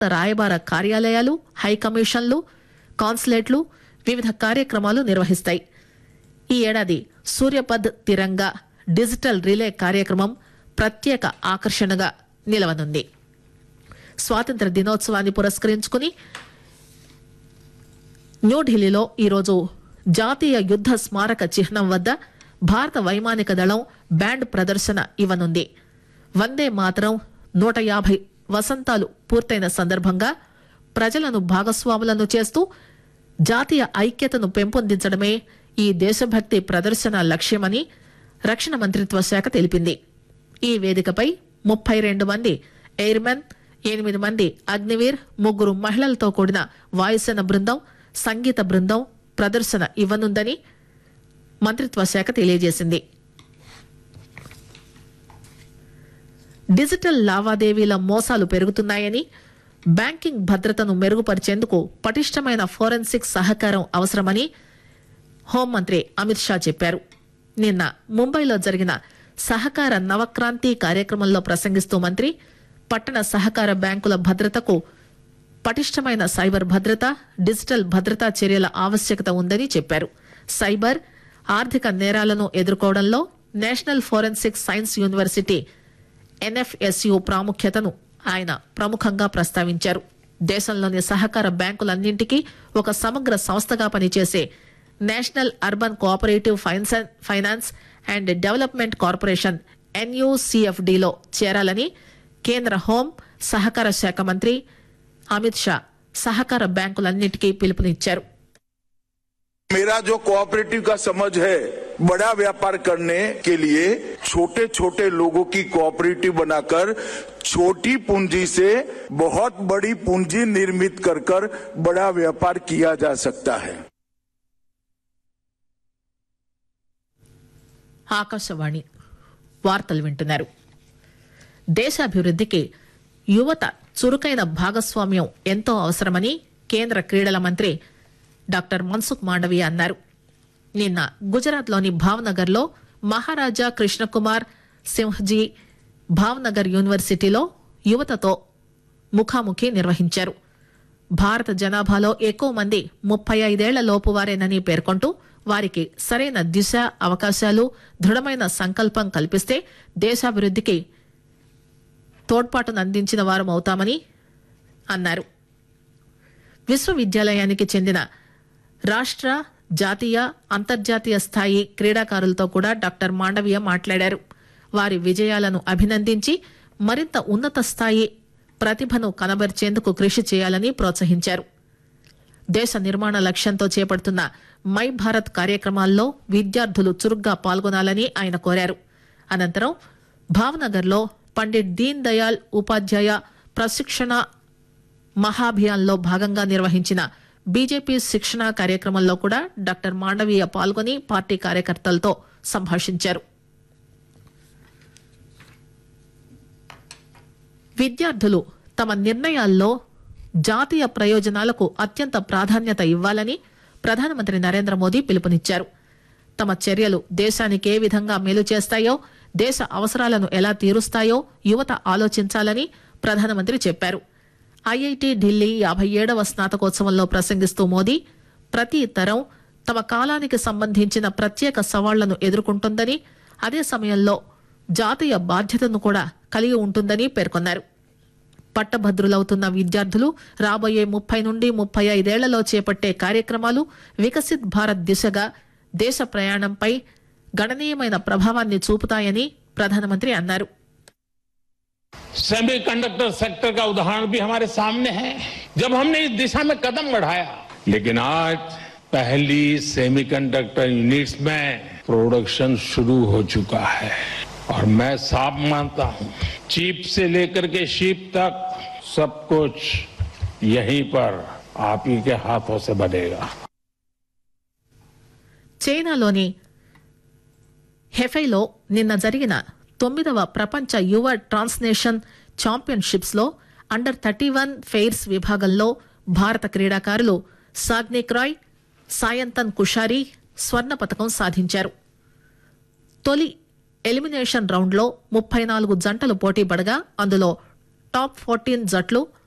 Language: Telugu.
రాయబార కార్యాలయాలు హైకమిషన్లు కాన్సులేట్లు వివిధ కార్యక్రమాలు నిర్వహిస్తాయి ఈ ఏడాది సూర్యపద్ తిరంగా డిజిటల్ రిలే కార్యక్రమం ప్రత్యేక ఆకర్షణగా నిలవనుంది స్వాతంత్ర దినోత్సవాన్ని పురస్కరించుకుని న్యూఢిల్లీలో ఈరోజు జాతీయ యుద్ద స్మారక చిహ్నం వద్ద భారత వైమానిక దళం బ్యాండ్ ప్రదర్శన ఇవ్వనుంది వందే మాతరం నూట యాభై వసంతాలు పూర్తయిన సందర్భంగా ప్రజలను భాగస్వాములను చేస్తూ జాతీయ ఐక్యతను పెంపొందించడమే ఈ దేశభక్తి ప్రదర్శన లక్ష్యమని రక్షణ మంత్రిత్వ శాఖ తెలిపింది ఈ వేదికపై ముప్పై రెండు మంది ఎయిర్మెన్ ఎనిమిది మంది అగ్నివీర్ ముగ్గురు మహిళలతో కూడిన వాయుసేన బృందం సంగీత బృందం ప్రదర్శన ఇవ్వనుందని మంత్రిత్వ శాఖ తెలియజేసింది డిజిటల్ లావాదేవీల మోసాలు పెరుగుతున్నాయని బ్యాంకింగ్ భద్రతను మెరుగుపరిచేందుకు పటిష్టమైన ఫోరెన్సిక్ సహకారం అవసరమని హోంమంత్రి అమిత్ షా చెప్పారు నిన్న ముంబైలో జరిగిన సహకార నవక్రాంతి కార్యక్రమంలో ప్రసంగిస్తూ మంత్రి పట్టణ సహకార బ్యాంకుల భద్రతకు పటిష్టమైన సైబర్ భద్రత డిజిటల్ భద్రతా చర్యల ఆవశ్యకత ఉందని చెప్పారు సైబర్ ఆర్థిక నేరాలను ఎదుర్కోవడంలో national forensic science university NFSU ప్రాముఖ్యతను ఆయన ప్రముఖంగా ప్రస్తావించారు దేశంలోని సహకార బ్యాంకులన్నింటికీ ఒక సమగ్ర సంస్థగా పనిచేసే national urban cooperative finance finance and development corporation ఎన్యూసీఎఫ్డిలో చేరాలని కేంద్ర హోం సహకార శాఖ మంత్రి అమిత్ షా సహకార బ్యాంకులన్నింటికీ పిలుపునిచ్చారు मेरा जो कोऑपरेटिव का समझ है बड़ा व्यापार करने के लिए छोटे छोटे लोगों की कोऑपरेटिव बनाकर छोटी पूंजी से बहुत बड़ी पूंजी निर्मित कर कर बड़ा व्यापार किया जा सकता है ఆకాశవాణి వార్తలు వింటున్నారు దేశాభివృద్ధికి యువత చురుకైన భాగస్వామ్యం ఎంతో అవసరమని కేంద్ర క్రీడల మంత్రి డాక్టర్ మన్సుఖ్ మాండవీయ అన్నారు నిన్న గుజరాత్లోని భావ్నగర్లో మహారాజా కృష్ణకుమార్ సింహ్జీ భావ్నగర్ యూనివర్సిటీలో యువతతో ముఖాముఖి నిర్వహించారు భారత జనాభాలో ఎక్కువ మంది ముప్పై ఐదేళ్ల లోపు వారేనని పేర్కొంటూ వారికి సరైన దిశ అవకాశాలు దృఢమైన సంకల్పం కల్పిస్తే దేశాభివృద్ధికి తోడ్పాటును అందించిన వారమవుతామని అన్నారు విశ్వవిద్యాలయానికి చెందిన రాష్ట్ర జాతీయ అంతర్జాతీయ స్థాయి క్రీడాకారులతో కూడా డాక్టర్ మాండవీయ మాట్లాడారు వారి విజయాలను అభినందించి మరింత ఉన్నత స్థాయి ప్రతిభను కనబరిచేందుకు కృషి చేయాలని ప్రోత్సహించారు దేశ నిర్మాణ లక్ష్యంతో చేపడుతున్న మై భారత్ కార్యక్రమాల్లో విద్యార్థులు చురుగ్గా పాల్గొనాలని ఆయన కోరారు అనంతరం భావనగర్లో పండిట్ దీన్ దయాళ్ ఉపాధ్యాయ ప్రశిక్షణ మహాభియాన్లో భాగంగా నిర్వహించిన బీజేపీ శిక్షణ కార్యక్రమంలో కూడా డాక్టర్ మాండవీయ పాల్గొని పార్టీ కార్యకర్తలతో సంభాషించారు విద్యార్థులు తమ నిర్ణయాల్లో జాతీయ ప్రయోజనాలకు అత్యంత ప్రాధాన్యత ఇవ్వాలని ప్రధానమంత్రి నరేంద్ర మోదీ పిలుపునిచ్చారు తమ చర్యలు దేశానికి ఏ విధంగా మేలు చేస్తాయో దేశ అవసరాలను ఎలా తీరుస్తాయో యువత ఆలోచించాలని ప్రధానమంత్రి చెప్పారు ఐఐటి ఢిల్లీ యాభై ఏడవ స్నాతకోత్సవంలో ప్రసంగిస్తూ మోదీ ప్రతి తరం తమ కాలానికి సంబంధించిన ప్రత్యేక సవాళ్లను ఎదుర్కొంటుందని అదే సమయంలో జాతీయ బాధ్యతను కూడా కలిగి ఉంటుందని పేర్కొన్నారు పట్టభద్రులవుతున్న విద్యార్థులు రాబోయే ముప్పై నుండి ముప్పై ఐదేళ్లలో చేపట్టే కార్యక్రమాలు వికసిత్ భారత్ దిశగా దేశ ప్రయాణంపై గణనీయమైన ప్రభావాన్ని చూపుతాయని ప్రధానమంత్రి అన్నారు सेमीकंडक्टर सेक्टर का उदाहरण भी हमारे सामने है जब हमने इस दिशा में कदम बढ़ाया लेकिन आज पहली सेमीकंडक्टर यूनिट्स में प्रोडक्शन शुरू हो चुका है और मैं साफ मानता हूं चीप से लेकर के शीप तक सब कुछ यहीं पर आप ही के हाथों से बनेगा చైనాలోని హెఫైలో నిన్న జరిగిన తొమ్మిదవ ప్రపంచ యువ ట్రాన్స్నేషన్ ఛాంపియన్షిప్స్ లో అండర్ థర్టీ వన్ ఫెయిర్స్ విభాగంలో భారత క్రీడాకారులు సాగ్నిక్ రాయ్ సాయంతన్ కుషారి స్వర్ణ పతకం సాధించారు తొలి ఎలిమినేషన్ రౌండ్లో ముప్పై నాలుగు జంటలు పోటీ పడగా అందులో టాప్ ఫోర్టీన్ జట్లు